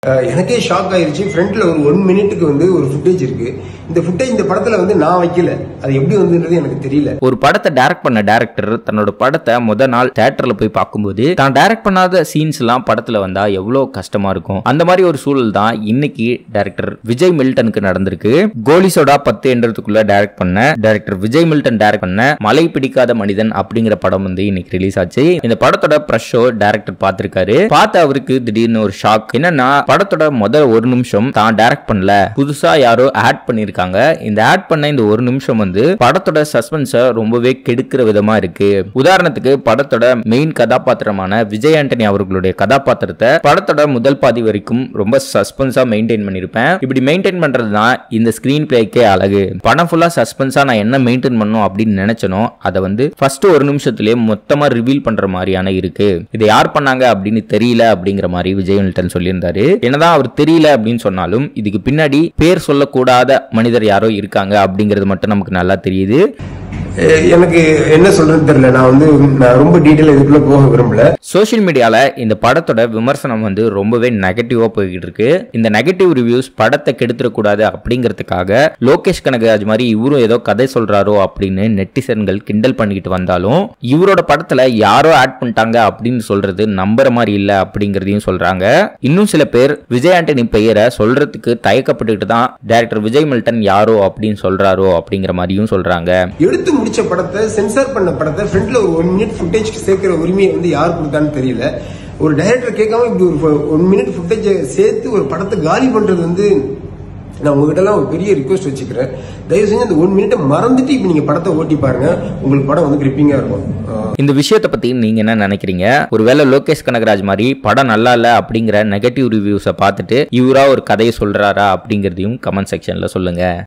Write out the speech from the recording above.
அஹ் எனக்கே ஷாக் ஆயிருச்சு ஃப்ரண்ட்ல ஒரு ஒன் மினிட்டுக்கு வந்து ஒரு ஃபுட்டேஜ் இருக்கு இந்த ஃபுட்டேஜ் இந்த படத்துல வந்து நான் வைக்கல அது எப்படி வந்துன்றது எனக்கு தெரியல ஒரு படத்தை டைரக்ட் பண்ண டேரக்டர் தன்னோட படத்தை முத நாள் தேட்டர்ல போய் பார்க்கும்போது தான் டைரக்ட் பண்ணாத சீன்ஸ் எல்லாம் படத்துல வந்தா எவ்வளவு கஷ்டமா இருக்கும் அந்த மாதிரி ஒரு சூழல் தான் இன்னைக்கு டைரக்டர் விஜய் மில்டனுக்கு நடந்திருக்கு கோலிசோடா பத்து என்றதுக்குள்ள டைரக்ட் பண்ண டைரக்டர் விஜய் மில்டன் டைரக்ட் பண்ண மலை பிடிக்காத மனிதன் அப்படிங்கிற படம் வந்து இன்னைக்கு ரிலீஸ் ஆச்சு இந்த படத்தோட ப்ரெஷ் ஷோ டேரக்டர் பார்த்திருக்காரு பார்த்த அவருக்கு திடீர்னு ஒரு ஷாக் என்னன்னா படத்தோட முதல் ஒரு நிமிஷம் தான் டைரக்ட் பண்ணல புதுசா யாரோ ஆட் பண்ணிருக்காங்க இந்த ஆட் பண்ண இந்த ஒரு நிமிஷம் வந்து படத்தோட சஸ்பென்ஸ ரொம்பவே கெடுக்கிற விதமா இருக்கு உதாரணத்துக்கு படத்தோட மெயின் கதாபாத்திரமான விஜய் ஆண்டனி அவர்களுடைய கதாபாத்திரத்தை படத்தோட முதல் பாதி வரைக்கும் ரொம்ப சஸ்பென்ஸா மெயின்டைன் பண்ணிருப்பேன் இப்படி மெயின்டைன் பண்றது தான் இந்த ஸ்கிரீன் பிளேக்கே அழகு படம் ஃபுல்லா சஸ்பென்ஸா நான் என்ன மெயின்டைன் பண்ணும் அப்படின்னு நினைச்சனோ அதை வந்து ஃபர்ஸ்ட் ஒரு நிமிஷத்துலயே மொத்தமா ரிவீல் பண்ற மாதிரியான இருக்கு இதை யார் பண்ணாங்க அப்படின்னு தெரியல அப்படிங்கிற மாதிரி விஜய் மில்டன் சொல்லியிருந்தாரு என்னதான் அவர் தெரியல அப்படின்னு சொன்னாலும் இதுக்கு பின்னாடி பேர் சொல்லக்கூடாத மனிதர் யாரோ இருக்காங்க அப்படிங்கிறது மட்டும் நமக்கு நல்லா தெரியுது அஹ் எனக்கு என்ன சொல்றதுன்னு தெரியல நான் வந்து நான் ரொம்ப டீட்டெயில் இதுக்குள்ள போக விரும்பல சோஷியல் மீடியால இந்த படத்தோட விமர்சனம் வந்து ரொம்பவே நெகட்டிவா போய்கிட்டு இருக்கு இந்த நெகட்டிவ் ரிவ்யூஸ் படத்தை கெடுத்துடக்கூடாது அப்படிங்கிறதுக்காக லோகேஷ் கனகராஜ் மாதிரி இவரும் ஏதோ கதை சொல்றாரோ அப்படின்னு நெட்டிசன்கள் கிண்டல் பண்ணிக்கிட்டு வந்தாலும் இவரோட படத்துல யாரோ ஆட் பண்ணிட்டாங்க அப்படின்னு சொல்றது நம்புற மாதிரி இல்ல அப்படிங்கறதையும் சொல்றாங்க இன்னும் சில பேர் விஜய் ஆண்டனி பெயரை சொல்றதுக்கு தயக்கப்பட்டுக்கிட்டு தான் டைரக்டர் விஜய் மில்டன் யாரோ அப்படின்னு சொல்றாரோ அப்படிங்கிற மாதிரியும் சொல்றாங்க எடுத்து முடிச்ச படத்தை சென்சார் பண்ண படத்தை ஃப்ரண்ட்ல ஒரு ஒன் மினிட் ஃபுட்டேஜ் சேர்க்கிற உரிமையை வந்து யார் கொடுத்தான்னு தெரியல ஒரு டைரக்டர் கேட்காம இப்படி ஒரு ஒன் மினிட் ஃபுட்டேஜ் சேர்த்து ஒரு படத்தை காலி பண்றது வந்து நான் உங்ககிட்ட எல்லாம் ஒரு பெரிய ரிக்வஸ்ட் வச்சுக்கிறேன் தயவு செஞ்சு அந்த ஒன் மினிட்டை மறந்துட்டு இப்போ நீங்க படத்தை ஓட்டி பாருங்க உங்களுக்கு படம் வந்து கிரிப்பிங்கா இருக்கும் ஆஹ் இந்த விஷயத்தை பத்தி நீங்க என்ன நினைக்கிறீங்க ஒருவேளை லோகேஷ் கனகராஜ் மாதிரி படம் நல்லா இல்ல அப்படிங்கிற நெகட்டிவ் ரிவ்யூஸை பார்த்துட்டு இவரா ஒரு கதையை சொல்றாரா அப்படிங்கிறதையும் கமெண்ட் செக்ஷன்ல சொல்லுங்க